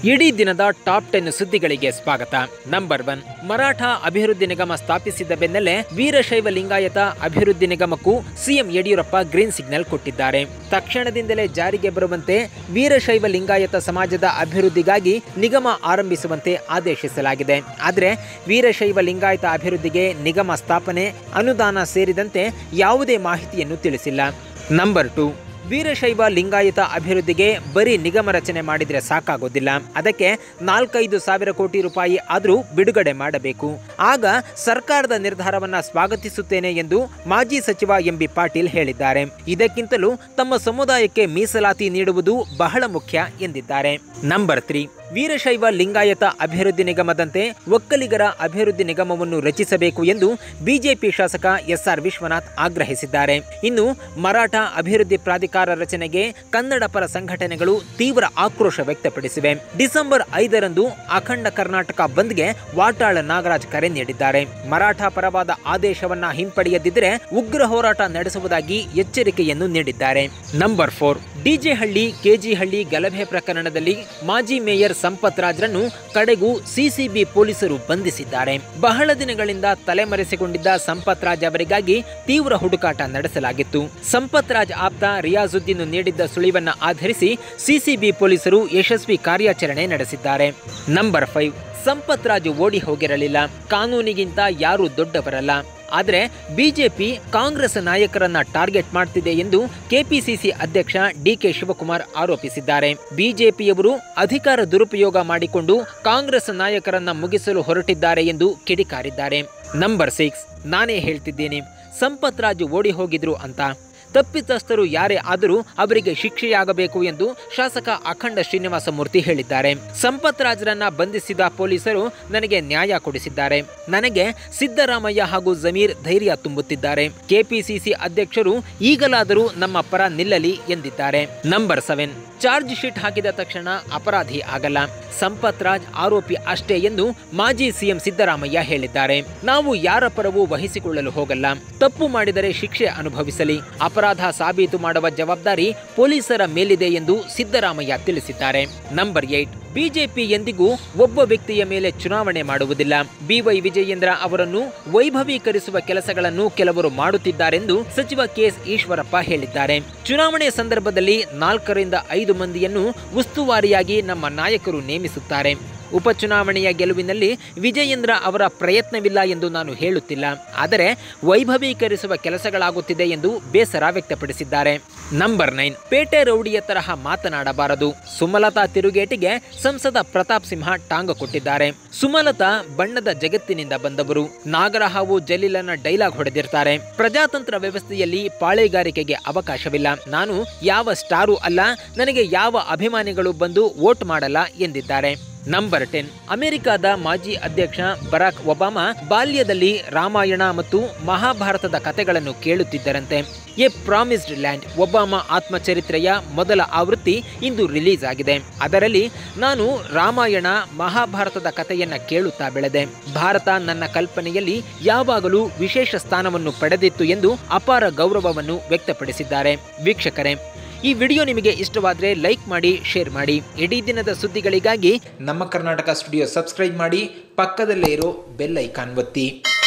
ಇಡೀ ದಿನದ top ten ಸುದ್ದಿಗಳಿಗೆ ಸ್ವಾಗತ ನಂಬರ್ ಒನ್ ಮರಾಠ ಅಭಿವೃದ್ಧಿ ನಿಗಮ ಸ್ಥಾಪಿಸಿದ ಬೆನ್ನಲ್ಲೇ ವೀರಶೈವ ಲಿಂಗಾಯತ ಅಭಿವೃದ್ಧಿ ನಿಗಮಕ್ಕೂ ಸಿಎಂ ಯಡಿಯೂರಪ್ಪ ಗ್ರೀನ್ ಸಿಗ್ನಲ್ ಕೊಟ್ಟಿದ್ದಾರೆ ತಕ್ಷಣದಿಂದಲೇ ಜಾರಿಗೆ ಬರುವಂತೆ ವೀರಶೈವ ಲಿಂಗಾಯತ ಸಮಾಜದ ಅಭಿವೃದ್ಧಿಗಾಗಿ ನಿಗಮ ಆರಂಭಿಸುವಂತೆ ಆದೇಶಿಸಲಾಗಿದೆ ಆದರೆ ವೀರಶೈವ ಲಿಂಗಾಯತ ಅಭಿವೃದ್ಧಿಗೆ ನಿಗಮ ಸ್ಥಾಪನೆ ಅನುದಾನ ಸೇರಿದಂತೆ ಯಾವುದೇ ಮಾಹಿತಿಯನ್ನು ತಿಳಿಸಿಲ್ಲ ನಂಬರ್ ಟು ವೀರಶೈವ ಲಿಂಗಾಯತ ಅಭಿವೃದ್ಧಿಗೆ ಬರೀ ನಿಗಮ ರಚನೆ ಮಾಡಿದರೆ ಸಾಕಾಗೋದಿಲ್ಲ ಅದಕ್ಕೆ ನಾಲ್ಕೈದು ಸಾವಿರ ಕೋಟಿ ರೂಪಾಯಿ ಆದರೂ ಬಿಡುಗಡೆ ಮಾಡಬೇಕು ಆಗ ಸರ್ಕಾರದ ನಿರ್ಧಾರವನ್ನ ಸ್ವಾಗತಿಸುತ್ತೇನೆ ಎಂದು ಮಾಜಿ ಸಚಿವ ಎಂಬಿ ಪಾಟೀಲ್ ಹೇಳಿದ್ದಾರೆ ಇದಕ್ಕಿಂತಲೂ ತಮ್ಮ ಸಮುದಾಯಕ್ಕೆ ಮೀಸಲಾತಿ ನೀಡುವುದು ಬಹಳ ಮುಖ್ಯ ಎಂದಿದ್ದಾರೆ ನಂಬರ್ ತ್ರೀ ವೀರಶೈವ ಲಿಂಗಾಯತ ಅಭಿವೃದ್ಧಿ ನಿಗಮದಂತೆ ಒಕ್ಕಲಿಗರ ಅಭಿವೃದ್ಧಿ ನಿಗಮವನ್ನು ರಚಿಸಬೇಕು ಎಂದು ಬಿಜೆಪಿ ಶಾಸಕ ಎಸ್ಆರ್ ವಿಶ್ವನಾಥ್ ಆಗ್ರಹಿಸಿದ್ದಾರೆ ಇನ್ನು ಮರಾಠ ಅಭಿವೃದ್ಧಿ ಪ್ರಾಧಿಕಾರ ರಚನೆಗೆ ಕನ್ನಡ ಪರ ಸಂಘಟನೆಗಳು ತೀವ್ರ ಆಕ್ರೋಶ ವ್ಯಕ್ತಪಡಿಸಿವೆ ಡಿಸೆಂಬರ್ ಐದರಂದು ಅಖಂಡ ಕರ್ನಾಟಕ ಬಂದ್ಗೆ ವಾಟಾಳ ನಾಗರಾಜ್ ಕರೆ ನೀಡಿದ್ದಾರೆ ಮರಾಠ ಪರವಾದ ಆದೇಶವನ್ನ ಹಿಂಪಡೆಯದಿದ್ದರೆ ಉಗ್ರ ಹೋರಾಟ ನಡೆಸುವುದಾಗಿ ಎಚ್ಚರಿಕೆಯನ್ನು ನೀಡಿದ್ದಾರೆ ನಂಬರ್ ಫೋರ್ ಡಿಜೆ ಹಳ್ಳಿ ಕೆಜಿ ಹಳ್ಳಿ ಗಲಭೆ ಪ್ರಕರಣದಲ್ಲಿ ಮಾಜಿ ಮೇಯರ್ ಸಂಪತ್ ರಾಜ್ರನ್ನು ಕಡೆಗೂ ಸಿಸಿಬಿ ಪೊಲೀಸರು ಬಂಧಿಸಿದ್ದಾರೆ ಬಹಳ ದಿನಗಳಿಂದ ತಲೆಮರೆಸಿಕೊಂಡಿದ್ದ ಸಂಪತ್ ರಾಜ್ ಅವರಿಗಾಗಿ ತೀವ್ರ ಹುಡುಕಾಟ ನಡೆಸಲಾಗಿತ್ತು ಸಂಪತ್ ರಾಜ್ ಆಪ್ತ ರಿಯಾಜುದ್ದೀನ್ ನೀಡಿದ್ದ ಸುಳಿವನ್ನ ಆಧರಿಸಿ ಸಿಸಿಬಿ ಪೊಲೀಸರು ಯಶಸ್ವಿ ಕಾರ್ಯಾಚರಣೆ ನಡೆಸಿದ್ದಾರೆ ನಂಬರ್ ಫೈವ್ ಸಂಪತ್ ರಾಜ್ ಓಡಿ ಹೋಗಿರಲಿಲ್ಲ ಕಾನೂನಿಗಿಂತ ಯಾರೂ ದೊಡ್ಡವರಲ್ಲ ಆದರೆ ಬಿಜೆಪಿ ಕಾಂಗ್ರೆಸ್ ನಾಯಕರನ್ನ ಟಾರ್ಗೆಟ್ ಮಾಡ್ತಿದೆ ಎಂದು ಕೆಪಿಸಿಸಿ ಅಧ್ಯಕ್ಷ ಡಿಕೆ ಶಿವಕುಮಾರ್ ಆರೋಪಿಸಿದ್ದಾರೆ ಬಿಜೆಪಿಯವರು ಅಧಿಕಾರ ದುರುಪಯೋಗ ಮಾಡಿಕೊಂಡು ಕಾಂಗ್ರೆಸ್ ನಾಯಕರನ್ನ ಮುಗಿಸಲು ಹೊರಟಿದ್ದಾರೆ ಎಂದು ಕಿಡಿಕಾರಿದ್ದಾರೆ ನಂಬರ್ ಸಿಕ್ಸ್ ನಾನೇ ಹೇಳ್ತಿದ್ದೇನೆ ಸಂಪತ್ ರಾಜ್ ಓಡಿ ಹೋಗಿದ್ರು ಅಂತ ತಪ್ಪಿತಸ್ಥರು ಯಾರೇ ಆದರೂ ಅವರಿಗೆ ಶಿಕ್ಷೆಯಾಗಬೇಕು ಎಂದು ಶಾಸಕ ಅಖಂಡ ಶ್ರೀನಿವಾಸ ಮೂರ್ತಿ ಹೇಳಿದ್ದಾರೆ ಸಂಪತ್ ರಾಜ್ರನ್ನ ಬಂಧಿಸಿದ ಪೊಲೀಸರು ನನಗೆ ನ್ಯಾಯ ಕೊಡಿಸಿದ್ದಾರೆ ನನಗೆ ಸಿದ್ದರಾಮಯ್ಯ ಹಾಗೂ ಜಮೀರ್ ಧೈರ್ಯ ತುಂಬುತ್ತಿದ್ದಾರೆ ಕೆಪಿಸಿಸಿ ಅಧ್ಯಕ್ಷರು ಈಗಲಾದರೂ ನಮ್ಮ ಪರ ನಿಲ್ಲಲಿ ಎಂದಿದ್ದಾರೆ ನಂಬರ್ ಸೆವೆನ್ ಚಾರ್ಜ್ ಶೀಟ್ ಹಾಕಿದ ತಕ್ಷಣ ಅಪರಾಧಿ ಆಗಲ್ಲ ಸಂಪತ್ ರಾಜ್ ಆರೋಪಿ ಅಷ್ಟೇ ಎಂದು ಮಾಜಿ ಸಿಎಂ ಸಿದ್ದರಾಮಯ್ಯ ಹೇಳಿದ್ದಾರೆ ನಾವು ಯಾರ ಪರವೂ ವಹಿಸಿಕೊಳ್ಳಲು ಹೋಗಲ್ಲ ತಪ್ಪು ಮಾಡಿದರೆ ಶಿಕ್ಷೆ ಅನುಭವಿಸಲಿ ಅಪರಾಧ ಸಾಬೀತು ಮಾಡುವ ಜವಾಬ್ದಾರಿ ಪೊಲೀಸರ ಮೇಲಿದೆ ಎಂದು ಸಿದ್ದರಾಮಯ್ಯ ತಿಳಿಸಿದ್ದಾರೆ ನಂಬರ್ ಏಟ್ ಬಿಜೆಪಿ ಎಂದಿಗೂ ಒಬ್ಬ ವ್ಯಕ್ತಿಯ ಮೇಲೆ ಚುನಾವಣೆ ಮಾಡುವುದಿಲ್ಲ ಬಿವೈ ವಿಜಯೇಂದ್ರ ಅವರನ್ನು ವೈಭವೀಕರಿಸುವ ಕೆಲಸಗಳನ್ನು ಕೆಲವರು ಮಾಡುತ್ತಿದ್ದಾರೆಂದು ಸಚಿವ ಕೆಎಸ್ ಈಶ್ವರಪ್ಪ ಹೇಳಿದ್ದಾರೆ ಚುನಾವಣೆ ಸಂದರ್ಭದಲ್ಲಿ ನಾಲ್ಕರಿಂದ ಐದು ಮಂದಿಯನ್ನು ಉಸ್ತುವಾರಿಯಾಗಿ ನಮ್ಮ ನಾಯಕರು ನೇಮಿಸುತ್ತಾರೆ ಉಪಚುನಾವಣೆಯ ಗೆಲುವಿನಲ್ಲಿ ವಿಜಯೇಂದ್ರ ಅವರ ಪ್ರಯತ್ನವಿಲ್ಲ ಎಂದು ನಾನು ಹೇಳುತ್ತಿಲ್ಲ ಆದರೆ ವೈಭವೀಕರಿಸುವ ಕೆಲಸಗಳಾಗುತ್ತಿದೆ ಎಂದು ಬೇಸರ ವ್ಯಕ್ತಪಡಿಸಿದ್ದಾರೆ ನಂಬರ್ ನೈನ್ ಪೇಟೆ ರೌಡಿಯ ತರಹ ಮಾತನಾಡಬಾರದು ಸುಮಲತಾ ತಿರುಗೇಟಿಗೆ ಸಂಸದ ಪ್ರತಾಪ್ ಸಿಂಹ ಟಾಂಗ ಕೊಟ್ಟಿದ್ದಾರೆ ಸುಮಲತಾ ಬಣ್ಣದ ಜಗತ್ತಿನಿಂದ ಬಂದವರು ನಾಗರಹಾವು ಜಲೀಲನ ಡೈಲಾಗ್ ಹೊಡೆದಿರ್ತಾರೆ ಪ್ರಜಾತಂತ್ರ ವ್ಯವಸ್ಥೆಯಲ್ಲಿ ಪಾಳೆಗಾರಿಕೆಗೆ ಅವಕಾಶವಿಲ್ಲ ನಾನು ಯಾವ ಸ್ಟಾರು ಅಲ್ಲ ನನಗೆ ಯಾವ ಅಭಿಮಾನಿಗಳು ಬಂದು ವೋಟ್ ಮಾಡಲ್ಲ ಎಂದಿದ್ದಾರೆ ನಂಬರ್ ಟೆನ್ ಅಮೆರಿಕದ ಮಾಜಿ ಅಧ್ಯಕ್ಷ ಬರಾಕ್ ಒಬಾಮಾ ಬಾಲ್ಯದಲ್ಲಿ ರಾಮಾಯಣ ಮತ್ತು ಮಹಾಭಾರತದ ಕಥೆಗಳನ್ನು ಕೇಳುತ್ತಿದ್ದರಂತೆ ಎ ಪ್ರಾಮಿಸ್ಡ್ ಲ್ಯಾಂಡ್ ಒಬಾಮಾ ಆತ್ಮಚರಿತ್ರೆಯ ಮೊದಲ ಆವೃತ್ತಿ ಇಂದು ರಿಲೀಸ್ ಆಗಿದೆ ಅದರಲ್ಲಿ ನಾನು ರಾಮಾಯಣ ಮಹಾಭಾರತದ ಕಥೆಯನ್ನ ಕೇಳುತ್ತಾ ಬೆಳೆದೆ ಭಾರತ ನನ್ನ ಕಲ್ಪನೆಯಲ್ಲಿ ಯಾವಾಗಲೂ ವಿಶೇಷ ಸ್ಥಾನವನ್ನು ಪಡೆದಿತ್ತು ಎಂದು ಅಪಾರ ಗೌರವವನ್ನು ವ್ಯಕ್ತಪಡಿಸಿದ್ದಾರೆ ವೀಕ್ಷಕರೇ ಈ ವಿಡಿಯೋ ನಿಮಗೆ ಇಷ್ಟವಾದರೆ ಲೈಕ್ ಮಾಡಿ ಶೇರ್ ಮಾಡಿ ಇಡೀ ದಿನದ ಸುದ್ದಿಗಳಿಗಾಗಿ ನಮ್ಮ ಕರ್ನಾಟಕ ಸ್ಟುಡಿಯೋ ಸಬ್ಸ್ಕ್ರೈಬ್ ಮಾಡಿ ಪಕ್ಕದಲ್ಲೇ ಇರೋ ಬೆಲ್ ಐಕಾನ್ ಒತ್ತಿ